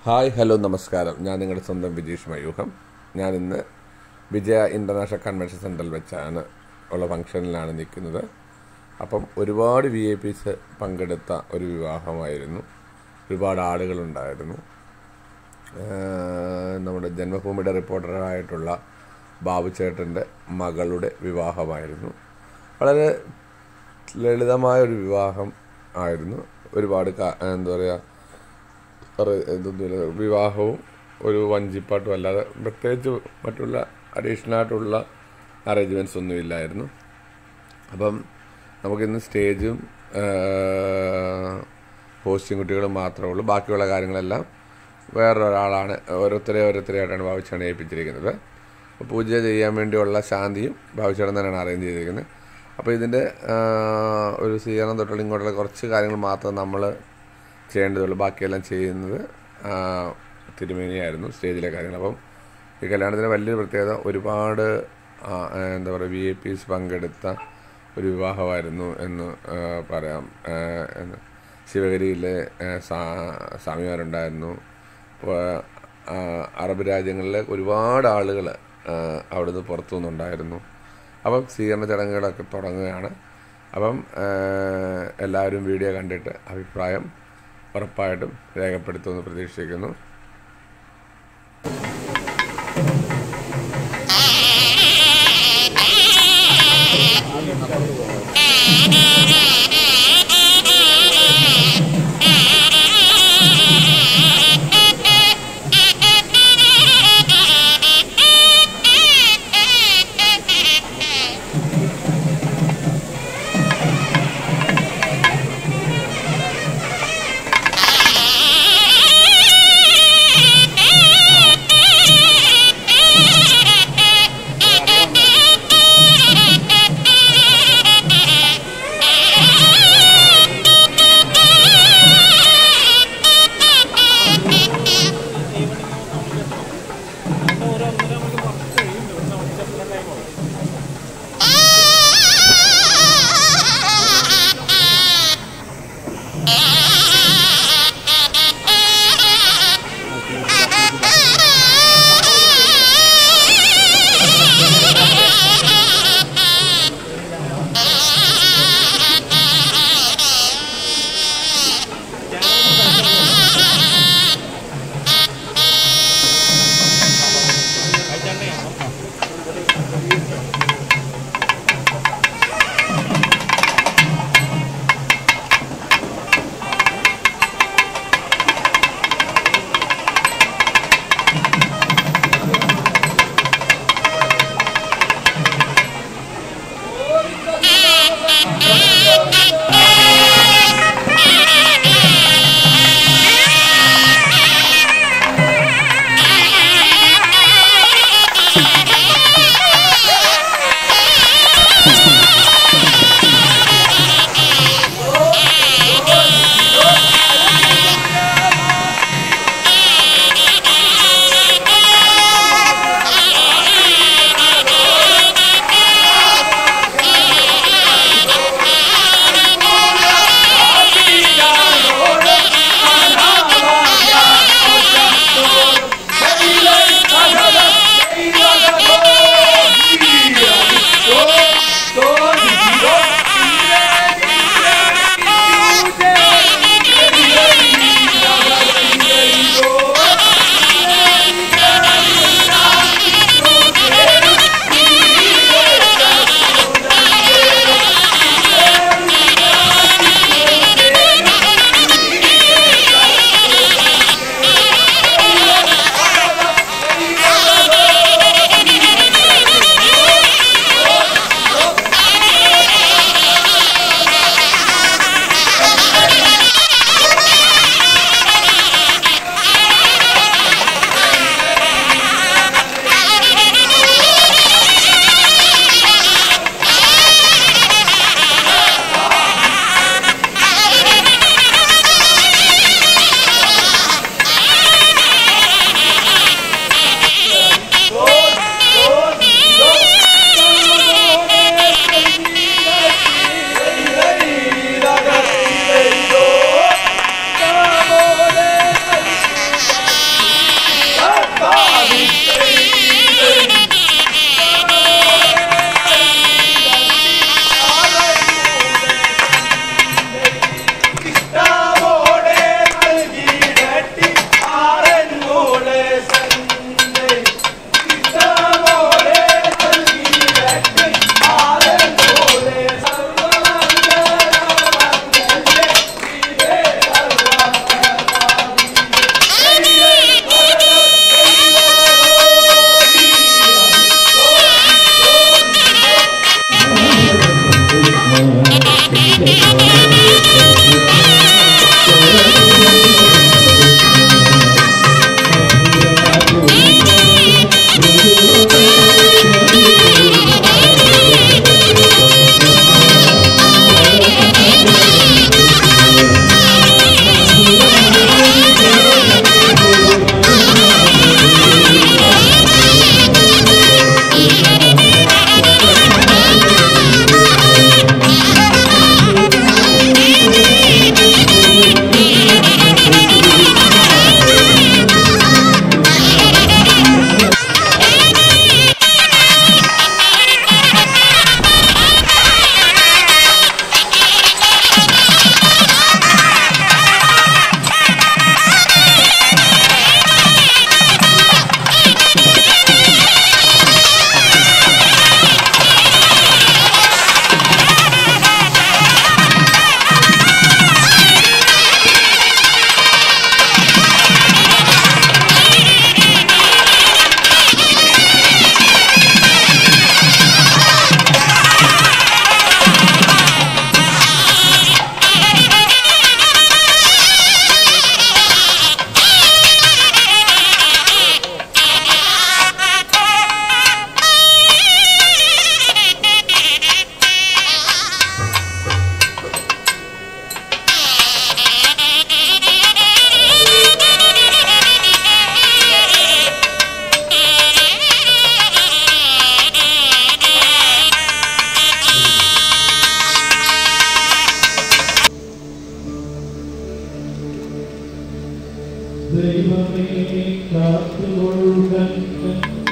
hi hello നമസ്കാരം ഞാൻ നിങ്ങളുടെ സ്വന്തം വിജീഷ് മയൂഹം ഞാൻ ഇന്ന് വിജയ ഇൻ്റർനാഷണൽ കൺവെൻഷൻ സെൻറ്ററിൽ വെച്ചാണ് ഉള്ള ഫംഗ്ഷനിലാണ് നിൽക്കുന്നത് അപ്പം ഒരുപാട് വി ഐ പീസ് പങ്കെടുത്ത ഒരു വിവാഹമായിരുന്നു ഒരുപാട് ആളുകളുണ്ടായിരുന്നു ഏഹ് നമ്മുടെ ജന്മഭൂമിയുടെ റിപ്പോർട്ടറായിട്ടുള്ള ബാബു ചേട്ടൻ്റെ മകളുടെ വിവാഹമായിരുന്നു വളരെ ലളിതമായ ഒരു വിവാഹം ആയിരുന്നു ഒരുപാട് കാ- എന്താ പറയുക പറ- ഇതൊന്നുമില്ല വിവാഹവും ഒരു വഞ്ചിപ്പാട്ടും അല്ലാതെ പ്രത്യേകിച്ച് മറ്റുള്ള അഡീഷണൽ ആയിട്ടുള്ള അറേഞ്ച്മെൻറ്റ്സ് ഒന്നും ഇല്ലായിരുന്നു അപ്പം നമുക്കിന്ന് സ്റ്റേജും ഹോസ്റ്റിംഗ് കുട്ടികളും മാത്രമേ ഉള്ളൂ ബാക്കിയുള്ള കാര്യങ്ങളെല്ലാം വേറൊരാളാണ് ഓരോരുത്തരെ ഓരോരുത്തരെയായിട്ടാണ് ഭാവിച്ചാണ് ഏൽപ്പിച്ചിരിക്കുന്നത് അപ്പോൾ പൂജ ചെയ്യാൻ വേണ്ടിയുള്ള ശാന്തിയും ഭാവിച്ചാടൻ തന്നെയാണ് അറേഞ്ച് ചെയ്തിരിക്കുന്നത് അപ്പോൾ ഇതിൻ്റെ ഒരു സ്വീകരണം തൊട്ടുള്ള ഇങ്ങോട്ടുള്ള കുറച്ച് കാര്യങ്ങൾ മാത്രം നമ്മൾ ചെയ്യേണ്ടതുള്ളൂ ബാക്കിയെല്ലാം ചെയ്യുന്നത് ആ, തിരുമേനിയായിരുന്നു സ്റ്റേജിലെ കാര്യങ്ങൾ അപ്പം ഈ കല്യാണത്തിന് വലിയൊരു പ്രത്യേകത ഒരുപാട് ആ, എന്താ പറയുക വി ഐ പീസ് പങ്കെടുത്ത ഒരു വിവാഹമായിരുന്നു എന്ന് ആ, പറയാം ആ, എന്ന് ശിവഗിരിയിലെ ആ, സാ- സ്വാമിമാരുണ്ടായിരുന്നു അപ്പോൾ, ആ, അറബ് രാജ്യങ്ങളിലെ ഒരുപാട് ആളുകൾ അവിടുന്ന് പുറത്തു നിന്നുണ്ടായിരുന്നു അപ്പം സ്വീകരണ ചടങ്ങുകളൊക്കെ തുടങ്ങുകയാണ് അപ്പം ആ, എല്ലാവരും വീഡിയോ കണ്ടിട്ട് അഭിപ്രായം ഉറപ്പായിട്ടും രേഖപ്പെടുത്തുമെന്ന് പ്രതീക്ഷിക്കുന്നു ദൈവമേ കാത്തുകൊള്ളുക